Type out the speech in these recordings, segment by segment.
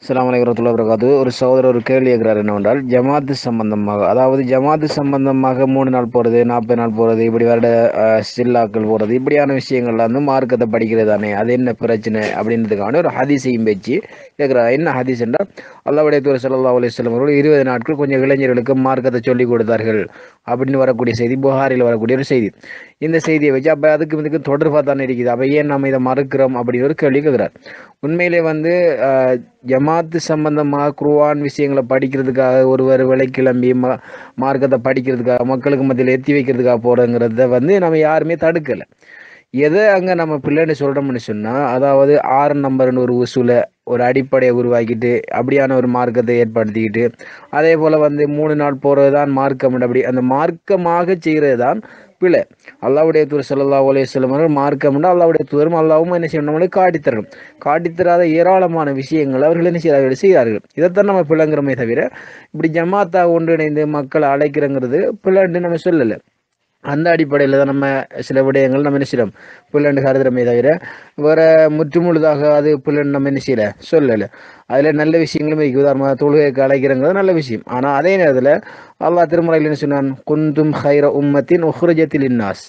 அஸ்ஸலாமு அலைக்கும் வரஹ்மத்துல்லாஹி வபரகாத்து ஒரு சகோதரர் ஒரு கேள்வி கேட்குறாரு என்னவென்றால் ஜமாத்து சம்பந்தமாக அதாவது ஜமாத்து சம்பந்தமாக மூணு நாள் போகிறது நாற்பது நாள் போகிறது இப்படி வருட அஹ், சில்லாக்கள் போகிறது இப்படியான விஷயங்கள்லாம் வந்து மார்க்கத்தை படிக்கிறது தானே அது என்ன பிரச்சனை அப்படின்றதுக்கான ஒரு ஹதீஸையும் வச்சு கேட்குறாரு என்ன ஹதீஸ் என்றால் அல்லாவுடைய தூர் சல்லா அலிஸ்லாம் அவர்கள் இருபது நாட்கள் கொஞ்சம் இளைஞர்களுக்கு மார்க்கத்தை சொல்லிக் கொடுத்தார்கள் அப்படின்னு வரக்கூடிய செய்தி புகாரில் வரக்கூடிய ஒரு செய்தி இந்த செய்தியை வச்சு அப்போ அதுக்கு இதுக்கு தொடர்பாக தானே இருக்குது அப்போ ஏன் நம்ம இதை மறுக்கிறோம் அப்படின்னு ஒரு கேள்வி கேட்குறார் உண்மையிலே வந்து அஹ், ஜமாத்து சம்பந்தமாக குர்ஆன் விஷயங்களை படிக்கிறதுக்காக ஒருவர் விலை கிளம்பி ம மார்க்கத்தை படிக்கிறதுக்காக மக்களுக்கு மத்தியில் எத்தி வைக்கிறதுக்காக போகிறோங்கிறத வந்து நம்ம யாருமே தடுக்கலை எதை அங்கே நம்ம பிள்ளைன்னு சொல்கிறோம்னு சொன்னால் அதாவது ஆறு நம்பர்னு ஒரு உசூலை ஒரு அடிப்படையை உருவாக்கிட்டு அப்படியான ஒரு மார்க்கத்தை ஏற்படுத்திக்கிட்டு அதே போல் வந்து மூணு நாள் போகிறது தான் மார்க்கம் அப்படி அந்த மார்க்கமாக செய்கிறது தான் பிழை அல்லாவுடைய தூர் சல்லா அலைய செல்லம் மார்க்கம்னா அல்லாவுடைய தூதரும் அல்லாவும் என்ன செய்யணும் நம்மளுக்கு காட்டித்தரணும் காட்டித்தராத ஏராளமான விஷயங்கள் அவர்கள் என்ன செய்கிறார்கள் செய்கிறார்கள் இதைத்தான் நம்ம பிள்ளைங்கிறோமே தவிர இப்படி ஜமாத்தாக ஒன்றிணைந்து மக்களை அழைக்கிறங்கிறது பிள்ளைன்னு நம்ம சொல்லலை அந்த அடிப்படையில் தான் நம்ம சில விடயங்கள் நம்ம என்ன செய்யறோம் பிள்ளைண்டு கருதுறமே தவிர வேற முற்றுமுழுதாக அது பிள்ளைன்னு நம்ம என்ன செய்யல சொல்லலை அதில் நல்ல விஷயங்களும் இருக்கு உதாரணமாக தொழுகைக்கு அழைக்கிறங்கிறது நல்ல விஷயம் ஆனால் அதே நேரத்தில் அல்லாஹ் திருமலையில் என்ன சொன்னான் குந்தும் ஹைர உம்மத்தின் உஹ்ரஜத்தில் இன்னாஸ்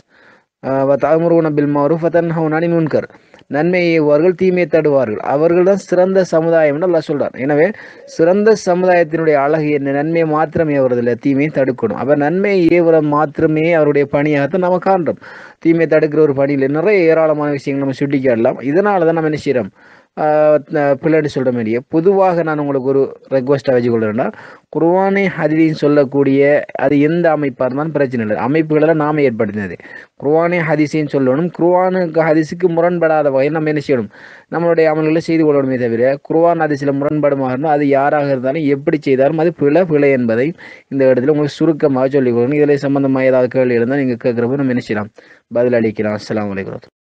தாமருவன பில் மாரூஃப் ஃபதன்ஹவுனானி முன்கர் நன்மை ஏவுவார்கள் தீமையை தடுவார்கள் அவர்கள் தான் சிறந்த சமுதாயம்னு அல்லாஹ் சொல்றார் எனவே சிறந்த சமுதாயத்தினுடைய அழகு என்ன நன்மையை மாத்திரம் ஏவுறதில்லை தீமையை தடுக்கணும் அப்ப நன்மையை ஏவுற மாத்திரமே அவருடைய பணியாகத்தான் நம்ம காண்றோம் தீமையை தடுக்கிற ஒரு பணியில் நிறைய ஏராளமான விஷயங்கள் நம்ம சுட்டிக்காட்டலாம் இதனால தான் நம்ம என்ன செய்யறோம் பிள்ளைன்னு சொல்ற மாதிரியே பொதுவாக நான் உங்களுக்கு ஒரு ரெக்வஸ்ட்டாக வச்சுக்கொள்கிறேன்னா குர்வானை ஹதீஸின் சொல்லக்கூடிய அது எந்த அமைப்பாக இருந்தாலும் பிரச்சனை இல்லை அமைப்புகளை நாம ஏற்படுத்தினது குர்வானை ஹதீஸையும் சொல்லணும் குர்வானுக்கு ஹதீஸுக்கு முரண்படாத வகையில் நம்ம என்ன செய்யணும் நம்மளுடைய அமல்களை செய்து கொள்ளணுமே தவிர குர்வான் ஹதீஸில் முரண்படுமாக இருந்தால் அது யாராக இருந்தாலும் எப்படி செய்தாலும் அது பிழை பிழை என்பதை இந்த இடத்துல உங்களுக்கு சுருக்கமாக சொல்லிக் கொடுக்கணும் இதில் சம்பந்தமாக ஏதாவது கேள்வி இருந்தால் நீங்கள் கேட்குறப்ப நம்ம என்ன செய்யலாம் பதில் அளிக்கலாம் அஸ்ஸலாமு அலைக்கும்